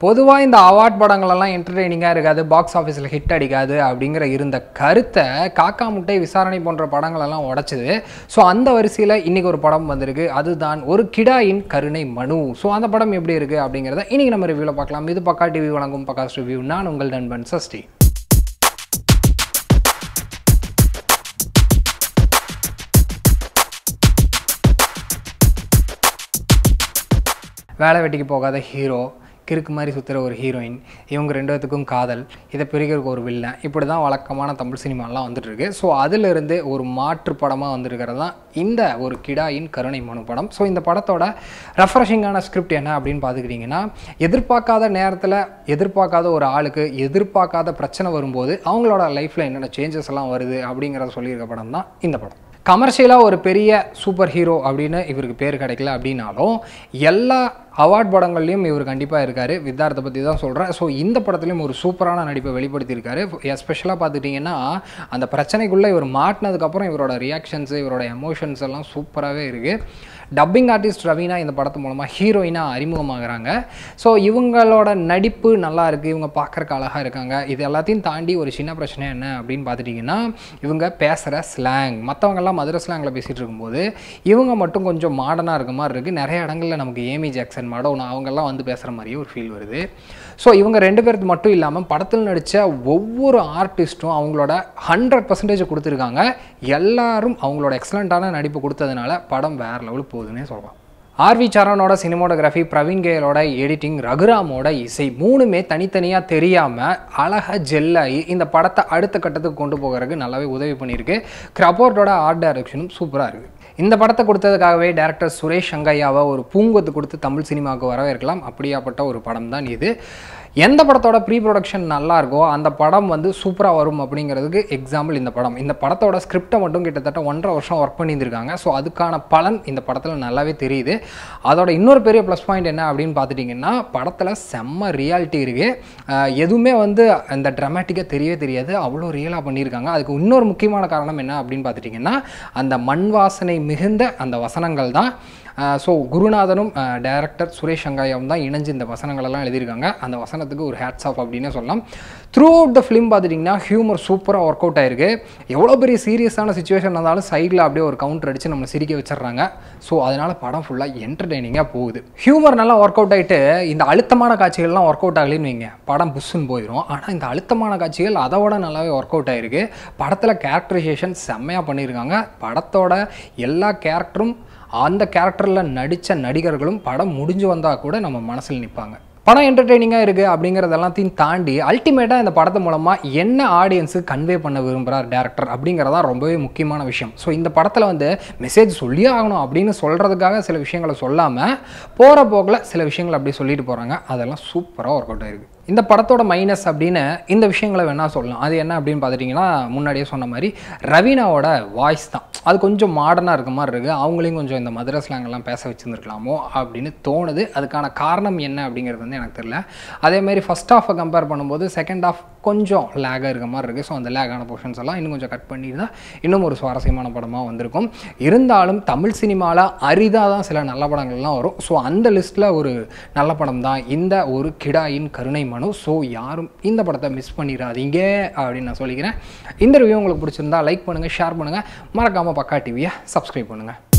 பொதுவாக இந்த அவார்ட் படங்களெல்லாம் என்டர்டெய்னிங்காக இருக்காது பாக்ஸ் ஆஃபீஸில் ஹிட் அடிக்காது அப்படிங்கிற இருந்த கருத்தை காக்கா முட்டை விசாரணை போன்ற படங்களெல்லாம் உடைச்சது ஸோ அந்த வரிசையில் இன்றைக்கி ஒரு படம் வந்திருக்கு அதுதான் ஒரு கிடாயின் கருணை மனு ஸோ அந்த படம் எப்படி இருக்குது அப்படிங்கிறத இன்றைக்கி நம்ம ரிவ்யூவில் பார்க்கலாம் இது பக்கா டிவி வழங்கும் பக்காஸ் ரிவ்யூ நான் உங்கள் நண்பன் சஷ்டி வேலை வெட்டிக்கு போகாத ஹீரோ கிறுக்கு மாதிரி சுற்றுற ஒரு ஹீரோயின் இவங்க ரெண்டு பேத்துக்கும் காதல் இதை பிரிக்கிறதுக்கு ஒரு வில்லன் இப்படி தான் வழக்கமான தமிழ் சினிமாலாம் வந்துட்டுருக்கு ஸோ அதிலிருந்து ஒரு மாற்று படமாக வந்திருக்கிறது தான் இந்த ஒரு கிடாயின் கருணை மனு படம் ஸோ இந்த படத்தோட ரெஃப்ரெஷிங்கான ஸ்கிரிப்ட் என்ன அப்படின்னு பார்த்துக்கிட்டிங்கன்னா எதிர்பார்க்காத நேரத்தில் எதிர்பார்க்காத ஒரு ஆளுக்கு எதிர்பார்க்காத பிரச்சனை வரும்போது அவங்களோட லைஃப்பில் என்னென்ன சேஞ்சஸ் எல்லாம் வருது அப்படிங்கிறத சொல்லியிருக்க படம் தான் இந்த படம் கமர்ஷியலாக ஒரு பெரிய சூப்பர் ஹீரோ அப்படின்னு இவருக்கு பேர் கிடைக்கல அப்படின்னாலும் எல்லா அவார்ட் படங்கள்லையும் இவர் கண்டிப்பாக இருக்கார் வித்தார்த்தை பற்றி தான் சொல்கிறேன் ஸோ இந்த படத்துலையும் ஒரு சூப்பரான நடிப்பை வெளிப்படுத்தியிருக்காரு எஸ்பெஷலாக பார்த்துட்டிங்கன்னா அந்த பிரச்சனைக்குள்ளே இவர் மாட்டினதுக்கப்புறம் இவரோட ரியாக்ஷன்ஸு இவரோட எமோஷன்ஸ் எல்லாம் சூப்பராகவே இருக்குது டப்பிங் ஆர்டிஸ்ட் ரவீனா இந்த படத்து மூலமாக ஹீரோயினாக அறிமுகமாகறாங்க ஸோ இவங்களோட நடிப்பு நல்லா இருக்குது இவங்க பார்க்குறக்கு அழகாக இருக்காங்க இது எல்லாத்தையும் தாண்டி ஒரு சின்ன பிரச்சனை என்ன அப்படின்னு பார்த்துட்டிங்கன்னா இவங்க பேசுகிற ஸ்லாங் மற்றவங்கெல்லாம் மதுரை ஸ்லாங்கில் பேசிகிட்டு இருக்கும்போது இவங்க மட்டும் கொஞ்சம் மாடர்னாக இருக்க மாதிரி இருக்குது நிறைய இடங்களில் நமக்கு ஏமி ஜாக்சன் மடோனா அவங்கெல்லாம் வந்து பேசுகிற மாதிரியே ஒரு ஃபீல் வருது ஸோ இவங்க ரெண்டு பேருக்கு மட்டும் இல்லாமல் படத்தில் நடித்த ஒவ்வொரு ஆர்டிஸ்ட்டும் அவங்களோட ஹண்ட்ரட் பர்சன்டேஜ் கொடுத்துருக்காங்க எல்லாரும் அவங்களோட எக்ஸலண்ட்டான நடிப்பு கொடுத்ததுனால படம் வேறு லெவலுக்கு போகுதுன்னே சொல்லலாம் ஆர்வி சரணோட சினிமோட்டோகிராஃபி பிரவீன் கேலோட எடிட்டிங் ரகுராமோட இசை மூணுமே தனித்தனியாக தெரியாமல் அழகாக ஜெல்லாகி இந்த படத்தை அடுத்த கட்டத்துக்கு கொண்டு போகிறதுக்கு நல்லாவே உதவி பண்ணியிருக்கு கிரபோர்ட்டோட ஆர்ட் டைரக்ஷனும் சூப்பராக இருக்குது இந்த படத்தை கொடுத்ததுக்காகவே டேரக்டர் சுரேஷ் சங்கையாவை ஒரு பூங்கொத்து கொடுத்து தமிழ் சினிமாவுக்கு வரவேற்கலாம் அப்படியாப்பட்ட ஒரு படம் தான் இது எந்த படத்தோட ப்ரீ ப்ரொடக்ஷன் நல்லா இருக்கோ அந்த படம் வந்து சூப்பராக வரும் அப்படிங்கிறதுக்கு எக்ஸாம்பிள் இந்த படம் இந்த படத்தோட ஸ்கிரிப்டை மட்டும் கிட்டத்தட்ட ஒன்றரை வருஷம் ஒர்க் பண்ணியிருந்திருக்காங்க ஸோ அதுக்கான பலன் இந்த படத்தில் நல்லாவே தெரியுது அதோட இன்னொரு பெரிய ப்ளஸ் பாயிண்ட் என்ன அப்படின்னு பார்த்துட்டிங்கன்னா படத்தில் செம்ம ரியாலிட்டி இருக்குது எதுவுமே வந்து அந்த ட்ராமேட்டிக்காக தெரியவே தெரியாது அவ்வளோ ரியலாக பண்ணியிருக்காங்க அதுக்கு இன்னொரு முக்கியமான காரணம் என்ன அப்படின்னு பார்த்துட்டிங்கன்னா அந்த மண் வாசனை மிகுந்த அந்த வசனங்கள் தான் ஸோ குருநாதனும் டைரக்டர் சுரேஷ் சங்காயம் தான் இணைஞ்சு இந்த வசனங்களெல்லாம் எழுதியிருக்காங்க அந்த வசனத்துக்கு ஒரு ஹேட்ஸ் ஆஃப் அப்படின்னே சொல்லலாம் த்ரூ அவுட் த ஃபிலிம் பார்த்துட்டிங்கன்னா ஹியூமர் சூப்பராக ஒர்க் அவுட் ஆயிருக்கு எவ்வளோ பெரிய சீரியஸான சுச்சுவேஷன் இருந்தாலும் சைடில் அப்படியே ஒரு கவுண்டர் அடித்து நம்மளை சிரிக்க வச்சிடுறாங்க ஸோ அதனால் படம் ஃபுல்லாக என்டர்டெய்னிங்காக போகுது ஹியூமர் நல்லா ஒர்க் அவுட் ஆகிட்டு இந்த அழுத்தமான காட்சிகள்லாம் ஒர்க் அவுட் ஆகலைன்னு வைங்க படம் புஷ்ஷுன்னு போயிடும் ஆனால் இந்த அழுத்தமான காட்சிகள் அதை விட நல்லாவே ஒர்க் அவுட் ஆயிருக்கு படத்தில் கேரக்டரைசேஷன் செம்மையாக பண்ணியிருக்காங்க படத்தோட எல்லா கேரக்டரும் அந்த கேரக்டரில் நடித்த நடிகர்களும் படம் முடிஞ்சு வந்தால் கூட நம்ம மனசில் நிற்பாங்க படம் என்டர்டெய்னிங்காக இருக்குது அப்படிங்கிறது எல்லாத்தையும் தாண்டி அல்டிமேட்டாக இந்த படத்து மூலமாக என்ன ஆடியன்ஸு கன்வே பண்ண விரும்புகிறார் டேரக்டர் அப்படிங்கிறதான் ரொம்பவே முக்கியமான விஷயம் ஸோ இந்த படத்தில் வந்து மெசேஜ் சொல்லியே ஆகணும் அப்படின்னு சொல்கிறதுக்காக சில விஷயங்களை சொல்லாமல் போகிற போக்கில் சில விஷயங்களை அப்படி சொல்லிட்டு போகிறாங்க அதெல்லாம் சூப்பராக ஒர்க் அவுட் ஆயிருக்கு இந்த படத்தோட மைனஸ் அப்படின்னு இந்த விஷயங்களை வேணால் சொல்லலாம் அது என்ன அப்படின்னு பார்த்துட்டிங்கன்னா முன்னாடியே சொன்ன மாதிரி ரவீனாவோட வாய்ஸ் தான் அது கொஞ்சம் மாடர்னாக இருக்க மாதிரி இருக்குது அவங்களையும் கொஞ்சம் இந்த மதுரை ஸ்லாங்கெல்லாம் பேச வச்சுருந்துருக்கலாமோ அப்படின்னு தோணுது அதுக்கான காரணம் என்ன அப்படிங்கிறது வந்து எனக்கு தெரியல அதேமாதிரி ஃபஸ்ட் ஹாஃபை கம்பேர் பண்ணும்போது செகண்ட் ஹாஃப் கொஞ்சம் லேகாக இருக்க மாதிரி இருக்குது ஸோ அந்த லேகான போர்ஷன்ஸ் எல்லாம் இன்னும் கொஞ்சம் கட் பண்ணியிருந்தா இன்னும் ஒரு சுவாரஸ்யமான படமாக வந்திருக்கும் இருந்தாலும் தமிழ் சினிமாவில் அரிதாக தான் சில நல்ல படங்கள்லாம் வரும் ஸோ அந்த லிஸ்ட்டில் ஒரு நல்ல படம் தான் இந்த ஒரு கிடாயின் கருணை மனு ஸோ யாரும் இந்த படத்தை மிஸ் பண்ணிடாதீங்க அப்படின்னு நான் சொல்லிக்கிறேன் இந்த ரிவ்யூ உங்களுக்கு பிடிச்சிருந்தா லைக் பண்ணுங்கள் ஷேர் பண்ணுங்கள் மறக்காமல் பக்கா டிவியை சப்ஸ்கிரைப் பண்ணுங்கள்